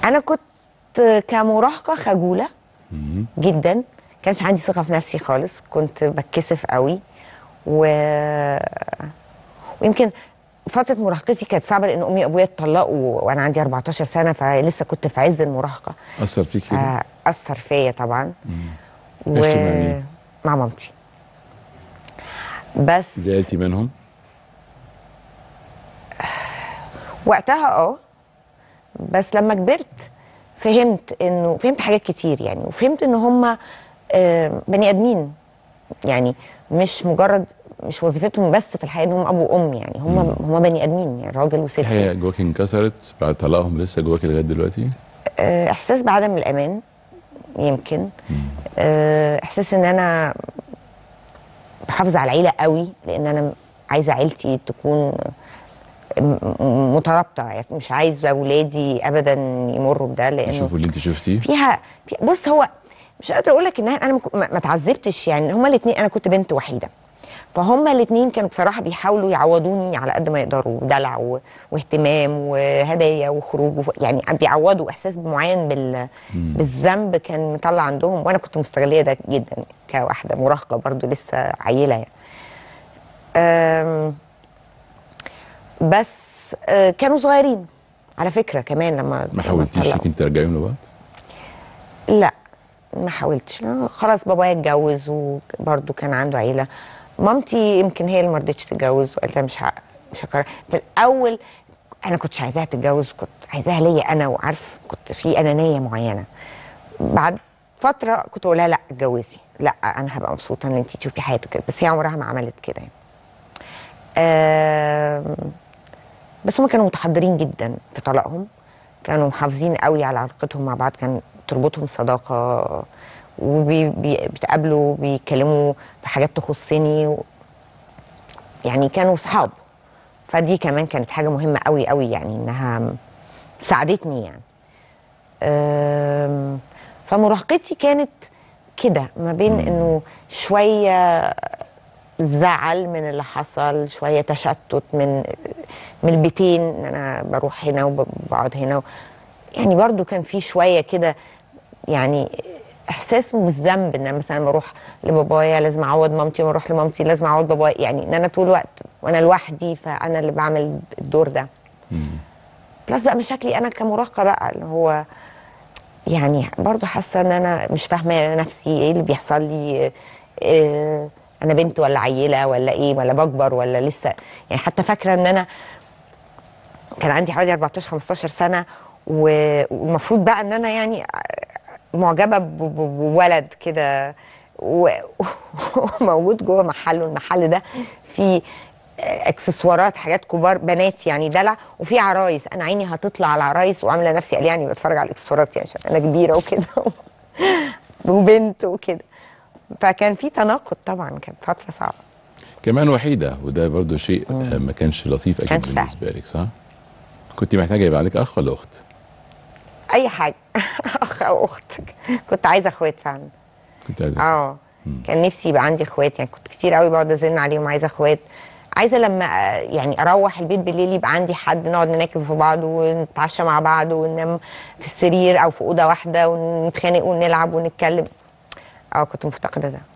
انا كنت كمراهقه خجوله جدا كانش عندي ثقه في نفسي خالص كنت بتكسف قوي و... ويمكن فتره مراهقتي كانت صعبه لان امي وابويا اتطلقوا وانا عندي 14 سنه فلسه كنت في عز المراهقه اثر فيك كده آه، اثر فيا طبعا و... عشتي مع مين؟ مع مامتي بس زعلتي منهم وقتها اه بس لما كبرت فهمت انه فهمت حاجات كتير يعني وفهمت ان هم بني ادمين يعني مش مجرد مش وظيفتهم بس في الحياه ان هم ابو وام يعني هم هم بني ادمين يعني راجل وست في حاجه جواك انكسرت بعد طلاقهم لسه جواك لغايه دلوقتي آه، احساس بعدم الامان يمكن آه، احساس ان انا بحافظ على العيله قوي لان انا عايزه عيلتي تكون م- م- مترابطه يعني مش عايزه اولادي ابدا يمروا بده لانه يشوفوا اللي انت شفتيه فيها في بص هو مش قادره اقول لك ان انا ما- ما ما اتعذبتش يعني هما الاثنين انا كنت بنت وحيده فهما الاثنين كانوا بصراحه بيحاولوا يعوضوني على قد ما يقدروا دلع و... واهتمام وهدايا وخروج وف... يعني بيعوضوا احساس معين بال... بالذنب كان مطلع عندهم وانا كنت مستغليه ده جدا كواحده مراهقه برضو لسه عيله يعني أم... بس آه، كانوا صغيرين على فكره كمان لما ما لما حاولتيش اتطلقوا. يمكن ترجعيهم لبعض لا ما حاولتش لا، خلاص بابايا اتجوز وبرده كان عنده عيله مامتي يمكن هي اللي ما رضتش تتجوز وقالت لها مش ه- مش هكرر في الاول انا كنتش عايزاها تتجوز كنت عايزاها ليا انا وعارف كنت في انانيه معينه بعد فتره كنت اقول لها لا اتجوزي لا انا هبقى مبسوطه ان انت تشوفي حياتك كده بس هي عمرها ما عملت كده يعني. آم، بس هم كانوا متحضرين جدا في طلاقهم كانوا محافظين قوي على علاقتهم مع بعض كان تربطهم صداقه وبيتقابلوا بيتكلموا في حاجات تخصني و... يعني كانوا صحاب فدي كمان كانت حاجه مهمه قوي قوي يعني انها ساعدتني يعني أم، فمراهقتي كانت كده ما بين انه شويه زعل من اللي حصل شويه تشتت من من البيتين ان انا بروح هنا وبقعد هنا يعني برضو كان في شويه كده يعني احساس بالذنب ان انا مثلا بروح لبابايا لازم اعوض مامتي واروح لمامتي لازم اعوض بابايا يعني ان انا طول الوقت وانا لوحدي فانا اللي بعمل الدور ده بلس بقى مشاكلي انا كمراهقه بقى اللي هو يعني برضو حاسه ان انا مش فاهمه نفسي ايه اللي بيحصل لي إيه انا بنت ولا عيله ولا ايه ولا بكبر ولا لسه يعني حتى فاكره ان انا كان عندي حوالي 14 15 سنه و- والمفروض بقى ان انا يعني معجبه ب- ب- بولد كده و- وموجود جوه محل والمحل ده فيه اكسسوارات حاجات كبار بنات يعني دلع وفي عرايس انا عيني هتطلع على العرايس وعامله نفسي قال يعني بتفرج على الاكسسوارات يعني عشان انا كبيره وكده وبنت وكده فكان في تناقض طبعا كانت فتره صعبه كمان وحيده وده برضو شيء آه، ما كانش لطيف اكيد كانش سهل. بالنسبه لك صح كنت محتاجه يبقى عندك اخ ولا اخت اي حاجه اخ او اخت كنت عايزه اخوات فعلا كنت عايزه اه كان نفسي يبقى عندي اخوات يعني كنت كتير قوي بقعد ازن عليهم عايزه اخوات عايزه لما آه، يعني اروح البيت بالليل يبقى عندي حد نقعد نناكف في بعض ونتعشى مع بعض وننام في السرير او في اوضه واحده ونتخانق ونلعب ونتكلم اه كنت مفتقده ده